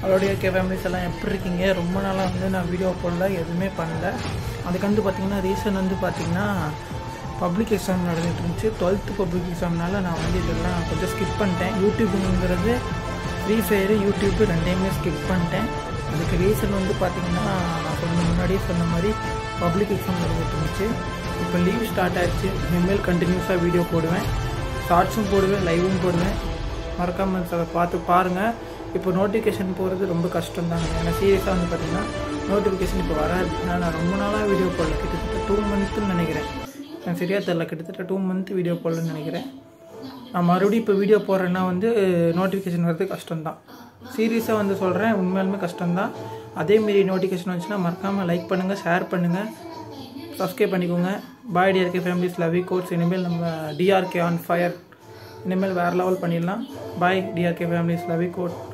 அவருடைய K families எல்லாம் எப்படி இருக்கீங்க ரொம்ப நாளாக வந்து நான் வீடியோ போடல எதுவுமே பண்ணல அதுக்கு வந்து பார்த்தீங்கன்னா ரீசன் வந்து பார்த்தீங்கன்னா பப்ளிக் எக்ஸாம் நடந்துட்டு இருந்துச்சு டுவெல்த்து பப்ளிக் எக்ஸாம்னால நான் வந்து இதெல்லாம் கொஞ்சம் ஸ்கிப் பண்ணிட்டேன் யூடியூப்புங்கிறது ஃப்ரீ ஃபயரு யூடியூப்பு ரெண்டையுமே ஸ்கிப் பண்ணிட்டேன் அதுக்கு ரீசன் வந்து பார்த்தீங்கன்னா நான் சொன்ன முன்னாடியே சொன்ன மாதிரி பப்ளிக் எக்ஸாம் நடந்துட்டு இருந்துச்சு இப்போ லீவ் ஸ்டார்ட் ஆயிடுச்சு இனிமேல் கண்டினியூஸாக வீடியோ போடுவேன் ஷார்ட்ஸும் போடுவேன் லைவும் போடுவேன் மறக்காமல் அதை பார்த்து பாருங்கள் இப்போ நோட்டிஃபிகேஷன் போகிறது ரொம்ப கஷ்டம் தாங்க ஏன்னா சீரியஸாக வந்து பார்த்தீங்கன்னா நோட்டிஃபிகேஷன் இப்போ வராது ஏன்னா நான் ரொம்ப நாளாக வீடியோ போடல கிட்டத்தட்ட டூ மந்த்துன்னு நினைக்கிறேன் எனக்கு சரியாக தெரில கிட்டத்தட்ட டூ மந்த் வீடியோ போடலன்னு நினைக்கிறேன் நான் மறுபடியும் இப்போ வீடியோ போடுறேன்னா வந்து நோட்டிஃபிகேஷன் வர்றது கஷ்டம்தான் சீரியஸாக வந்து சொல்கிறேன் உண்மையாலுமே கஷ்டம்தான் அதேமாரி நோட்டிஃபிகேஷன் வந்துச்சுன்னா மறக்காமல் லைக் பண்ணுங்கள் ஷேர் பண்ணுங்கள் சப்ஸ்கிரைப் பண்ணிக்கோங்க பாய் டிஆர்கே ஃபேமிலிஸ் லவி கோட்ஸ் இனிமேல் நம்ம டிஆர்கே ஆன் ஃபயர் இனிமேல் வேறு லெவல் பண்ணிடலாம் பாய் டிஆர்கே ஃபேமிலிஸ் லவி கோட்